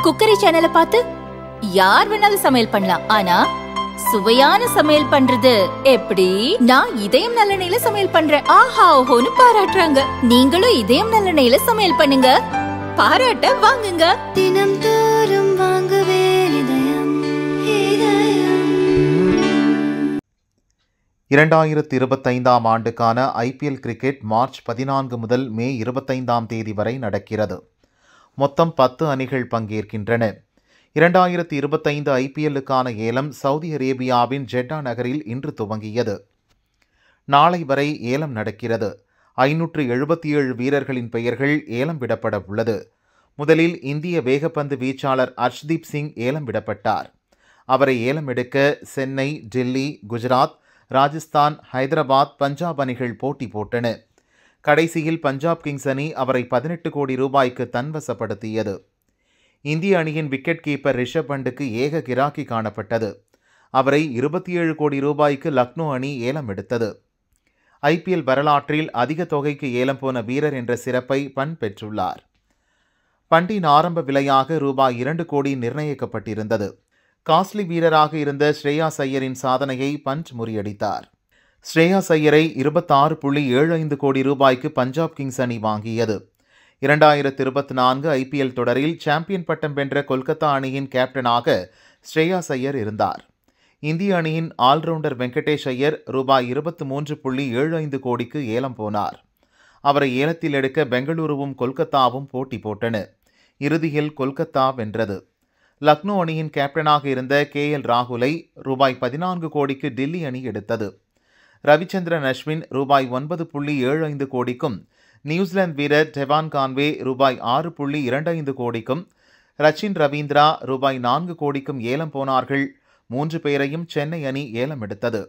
cookery சேனலை பார்த்து யார் வேணாலும் சமையல் பண்ணலாம் ஆனா சுவையான சமையல் பண்றது எப்படி நான் இதயம் நல்லெண்ணெயில சமையல் பண்றேன் ஆஹா ஓஹோன்னு பாராட்டுறாங்க நீங்களும் இதயம் நல்லெண்ணெயில சமையல் பண்ணுங்க பாராட்ட வாங்குங்க தினம் தோறும் வாங்குவே இதயம் இதயம் இரண்டாயிரத்து இருபத்தைந்தாம் ஆண்டுக்கான ஐபிஎல் கிரிக்கெட் மார்ச் பதினான்கு முதல் மே இருபத்தைந்தாம் தேதி வரை நடக்கிறது மொத்தம் பத்து அணிகள் பங்கேற்கின்றன இரண்டாயிரத்து இருபத்தைந்து ஐபிஎல்லுக்கான ஏலம் சவுதி அரேபியாவின் ஜெட்டா நகரில் இன்று துவங்கியது நாளை வரை ஏலம் நடக்கிறது ஐநூற்று எழுபத்தி ஏழு வீரர்களின் பெயர்கள் ஏலம் விடப்பட உள்ளது முதலில் இந்திய வேகப்பந்து வீச்சாளர் அர்ஷ்தீப் சிங் ஏலம் விடப்பட்டார் அவரை ஏலம் எடுக்க சென்னை டெல்லி குஜராத் ராஜஸ்தான் ஹைதராபாத் பஞ்சாப் அணிகள் போட்டி போட்டன கடைசியில் பஞ்சாப் கிங்ஸ் அணி அவரை பதினெட்டு கோடி ரூபாய்க்கு தன்வசப்படுத்தியது இந்திய அணியின் விக்கெட் கீப்பர் ரிஷப் பண்டுக்கு ஏக கிராக்கி காணப்பட்டது அவரை இருபத்தி ஏழு கோடி ரூபாய்க்கு லக்னோ அணி ஏலம் எடுத்தது ஐபிஎல் வரலாற்றில் அதிக தொகைக்கு ஏலம் போன வீரர் என்ற சிறப்பை பன் பெற்றுள்ளார் பண்டின் ஆரம்ப விலையாக ரூபாய் இரண்டு கோடி நிர்ணயிக்கப்பட்டிருந்தது காஸ்ட்லி வீரராக இருந்த ஸ்ரேயாஸ் ஐயரின் சாதனையை பஞ்ச் முறியடித்தார் ஸ்ரேயாஸ் ஐயரை இருபத்தாறு புள்ளி ஏழு ஐந்து கோடி ரூபாய்க்கு பஞ்சாப் கிங்ஸ் அணி வாங்கியது இரண்டாயிரத்து இருபத்தி நான்கு ஐபிஎல் தொடரில் சாம்பியன் பட்டம் வென்ற கொல்கத்தா அணியின் கேப்டனாக ஸ்ரேயாஸ் ஐயர் இருந்தார் இந்திய அணியின் ஆல்ரவுண்டர் வெங்கடேஷ் ஐயர் ரூபாய் இருபத்தி மூன்று புள்ளி ஏழு ஐந்து கோடிக்கு ஏலம் போனார் அவரை ஏலத்தில் எடுக்க பெங்களூருவும் கொல்கத்தாவும் போட்டி போட்டன இறுதியில் கொல்கத்தா வென்றது லக்னோ அணியின் கேப்டனாக இருந்த கே எல் ராகுலை ரூபாய் பதினான்கு கோடிக்கு டில்லி அணி எடுத்தது ரவிச்சந்திரன் அஸ்வின் ரூபாய் ஒன்பது புள்ளி ஏழு ஐந்து கோடிக்கும் நியூசிலாந்து வீரர் டெவான் கான்வே ரூபாய் ஆறு புள்ளி இரண்டு ஐந்து கோடிக்கும் ரச்சின் ரவீந்திரா ரூபாய் நான்கு கோடிக்கும் ஏலம் போனார்கள் மூன்று பேரையும் சென்னை அணி ஏலம் எடுத்தது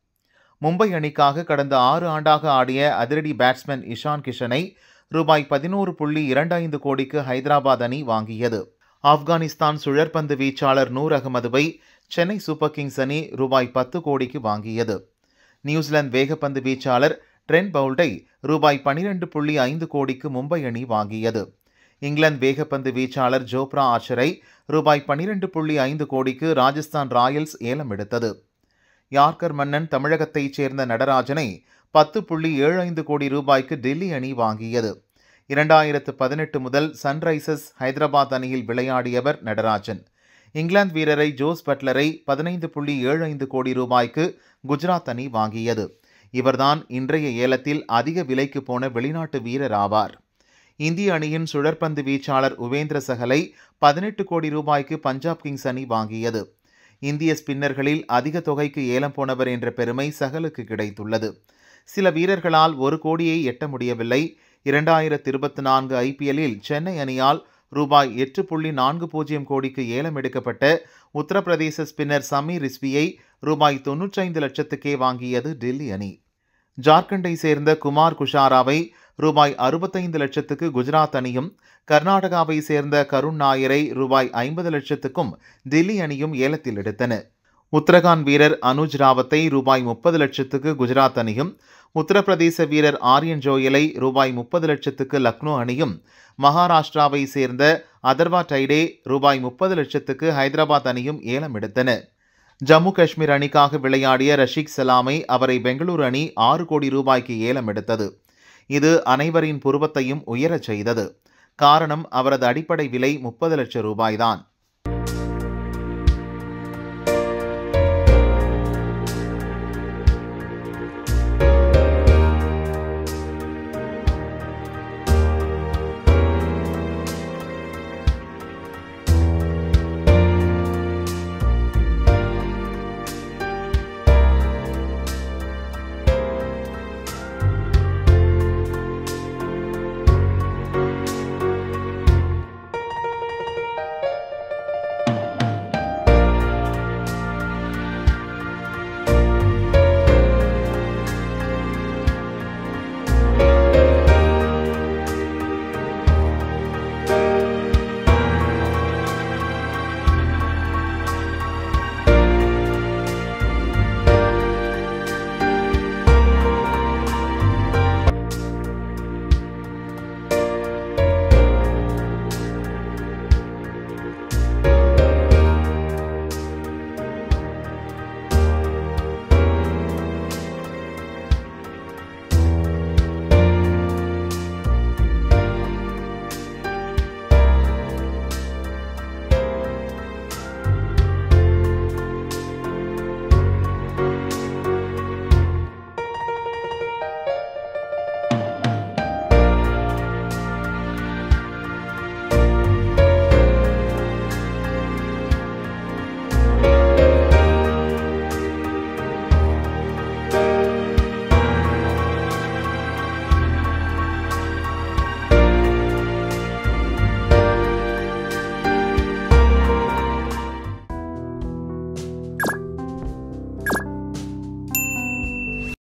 மும்பை அணிக்காக கடந்த ஆறு ஆண்டாக ஆடிய அதிரடி பேட்ஸ்மேன் இஷான் கிஷனை ரூபாய் பதினோரு புள்ளி இரண்டு ஐந்து கோடிக்கு ஹைதராபாத் அணி வாங்கியது ஆப்கானிஸ்தான் சுழற்பந்து வீச்சாளர் நூர் அகமதுவை சென்னை சூப்பர் கிங்ஸ் அணி ரூபாய் பத்து கோடிக்கு வாங்கியது நியூசிலாந்து வேகப்பந்து வீச்சாளர் ட்ரெண்ட் பவுல்டை ரூபாய் பனிரெண்டு புள்ளி ஐந்து கோடிக்கு மும்பை அணி வாங்கியது இங்கிலாந்து வேகப்பந்து வீச்சாளர் ஜோப்ரா ஆர்ச்சரை ரூபாய் பனிரெண்டு புள்ளி ஐந்து கோடிக்கு ராஜஸ்தான் ராயல்ஸ் ஏலம் எடுத்தது யார்கர் மன்னன் தமிழகத்தைச் சேர்ந்த நடராஜனை பத்து புள்ளி ஏழு ஐந்து கோடி ரூபாய்க்கு டெல்லி அணி வாங்கியது இரண்டாயிரத்து பதினெட்டு முதல் சன்ரைசர்ஸ் ஹைதராபாத் அணியில் விளையாடியவர் நடராஜன் இங்கிலாந்து வீரரை ஜோஸ் பட்லரை பதினைந்து புள்ளி ஏழு ஐந்து கோடி ரூபாய்க்கு குஜராத் அணி வாங்கியது இவர்தான் இன்றைய ஏலத்தில் அதிக விலைக்கு போன வெளிநாட்டு வீரர் ஆவார் இந்திய அணியின் சுழற்பந்து வீச்சாளர் உவேந்திர சகலை பதினெட்டு கோடி ரூபாய்க்கு பஞ்சாப் கிங்ஸ் அணி வாங்கியது இந்திய ஸ்பின்னர்களில் அதிக தொகைக்கு ஏலம் போனவர் என்ற பெருமை சகலுக்கு கிடைத்துள்ளது சில வீரர்களால் ஒரு கோடியை எட்ட முடியவில்லை இரண்டாயிரத்து இருபத்தி நான்கு ஐபிஎல்லில் சென்னை அணியால் ரூபாய் எட்டு புள்ளி நான்கு பூஜ்ஜியம் கோடிக்கு ஏலம் எடுக்கப்பட்ட உத்தரப்பிரதேச ஸ்பின்னர் சமீர் ரிஸ்வியை ரூபாய் தொன்னூற்றைந்து லட்சத்துக்கே வாங்கியது டெல்லி அணி ஜார்க்கண்டை சேர்ந்த குமார் குஷாராவை ரூபாய் அறுபத்தைந்து லட்சத்துக்கு குஜராத் அணியும் கர்நாடகாவை சேர்ந்த கருண் நாயரை ரூபாய் ஐம்பது லட்சத்துக்கும் டெல்லி அணியும் ஏலத்தில் எடுத்தன உத்தரகாண்ட் வீரர் அனுஜ் ராவத்தை ரூபாய் முப்பது லட்சத்துக்கு குஜராத் அணியும் உத்தரப்பிரதேச வீரர் ஆரியன் ஜோயலை ரூபாய் முப்பது லட்சத்துக்கு லக்னோ அணியும் மகாராஷ்டிராவை சேர்ந்த அதர்வா டைடே ரூபாய் முப்பது லட்சத்துக்கு ஹைதராபாத் அணியும் ஏலம் எடுத்தன ஜம்மு காஷ்மீர் அணிக்காக விளையாடிய ரஷீக் சலாமை அவரை பெங்களூரு அணி ஆறு கோடி ரூபாய்க்கு ஏலம் எடுத்தது இது அனைவரின் புருவத்தையும் உயரச் செய்தது காரணம் அவரது அடிப்படை விலை முப்பது லட்சம் ரூபாய்தான்